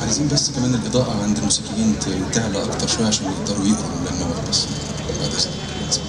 عايزين بس كمان الاضاءه عند الموسيقيين ت- تعلى اكتر شويه عشان يقدروا يقروا من النور بس بعد اذنك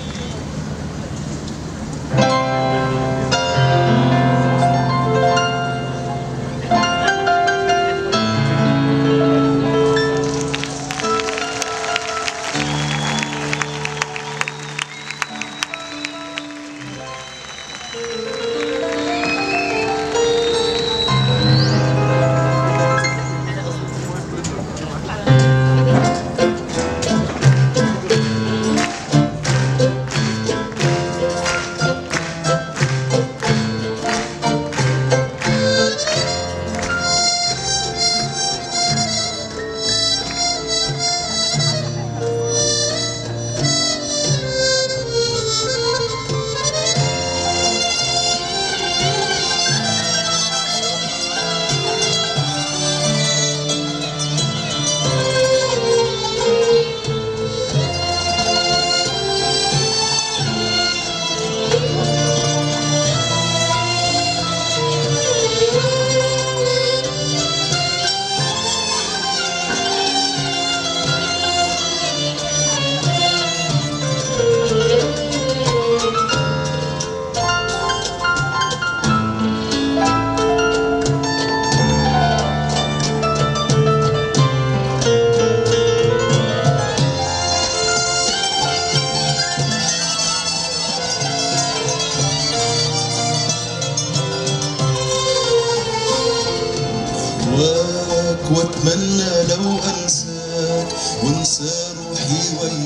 أهواك وأتمنى لو أنساك وأنسى روحي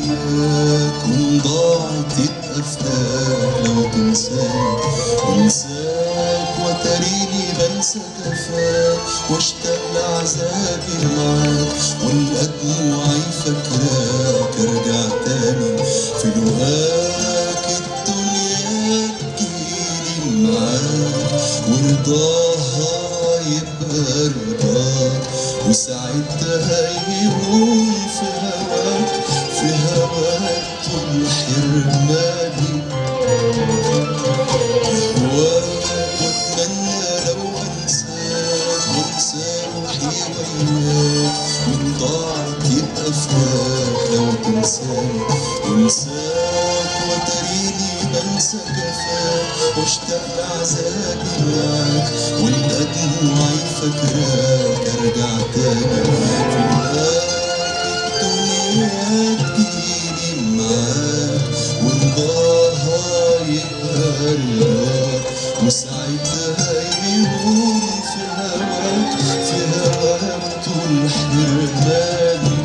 وياك وإن ضاعت يبقى فداك لو تنساك وأنساك وتريني بنسى جفاك واشتاق لعذابي معاك والقى دموعي فاكراك ارجع تاني في لقاك الدنيا تجيلي معاك ورضاها يبقى رضاك وساعتها يهون في هواك في هواك طول حرماني أهواك وأتمنى لو أنساك وأنسى روحي وياك وإن ضاعت يبقى فداك لو تنساني وأنساك وتريني بنسى جفاك واشتاق لعذابي معاك والقى دموعي فاكراك ارجع تاني في لقاك الدنيا تجيلي معاك ورضاها يبقى رضاك وساعتها يهون في هواك في هواك طول حرماني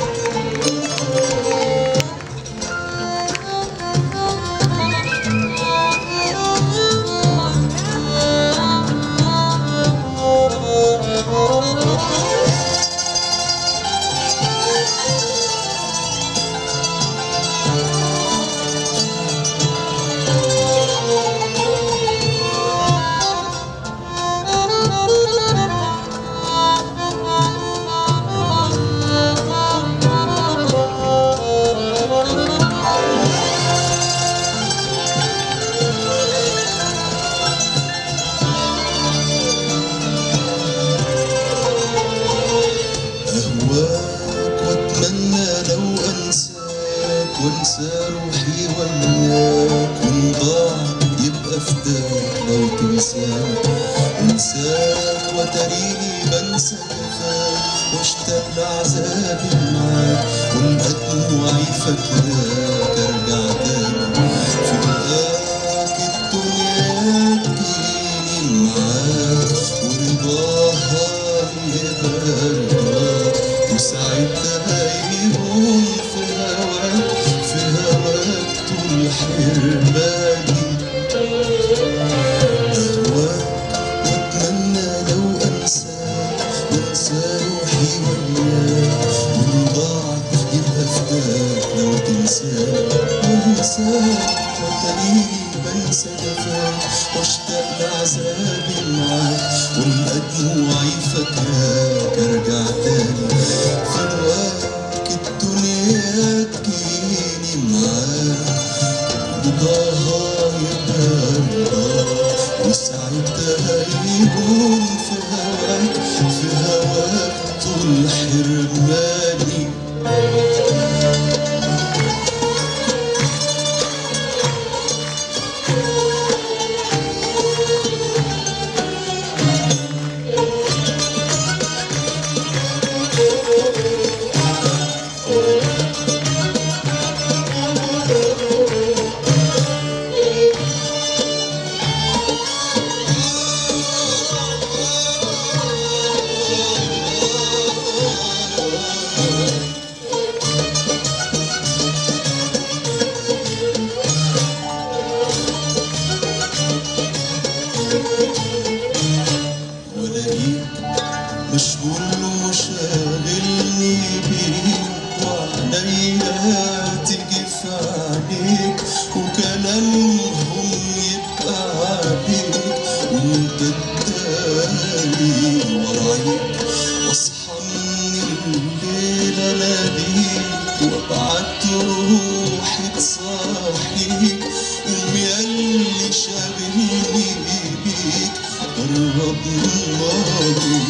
أهواك وأتمنى لو أنساك وأنسى روحي وياك وإن ضاع يبقى فداك لو تنساك أنساك وتريني بنسى جفاك واشتاق لعذابي معاك والقى دموعي فاكراك أرجع تاني في لقاك الدنيا تجيني معاك ورضاها يبقى رضاك وساعتها يهون في هواك في هواك طول حرماني أهواك وأتمنى لو أنساك وأنسى روحي وياك وإن ضاعت يبقى فداك لو تنساك وأنساك وتريني بنسى جفاك واشتاق لعذابي معاك والقى دموعي فاكراك ارجع تاني في رواك الدنيا تجيني معاك رضاها يبقى رضاك وساعتها يهون في هواك في هواك مشغول وشاغلني بيك وعليا تيجي في عينيك وكلامهم يبقى عليك وانت الداري ورايك واصحى من الليل اناديك وابعت روحي تصحيك قوم ياللي شاغلني بيك قرب ناري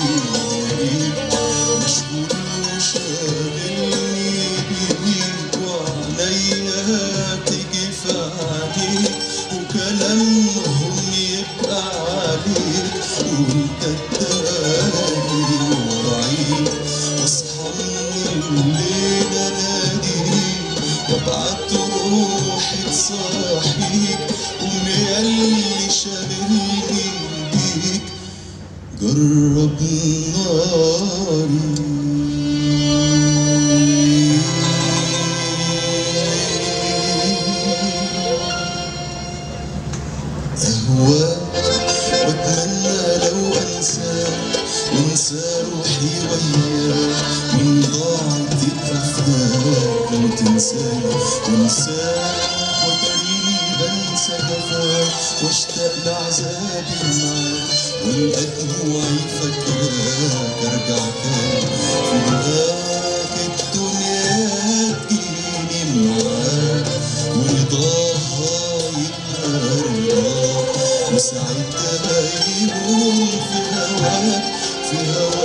مشغول وشاغلني بيك وعليا تيجي في عينيك وكلامهم يبقى عليك وانت الداري ورايك اصحى من الليل اناديك وابعت روحي تصحيك قوم ياللي شاغلني بيك جرب ناري أهواك وأتمنى لو أنساك وأنسى روحي وياك من ضاعت الأفكار لو تنساني وأنساك وتريني بنسى جفاك واشتاق لعذابي معاك والقى دموعي فاكراك أرجع تاني في هواك الدنيا تجيني معاك ورضاها يبقى رضاك وساعتها يهون في هواك في هواك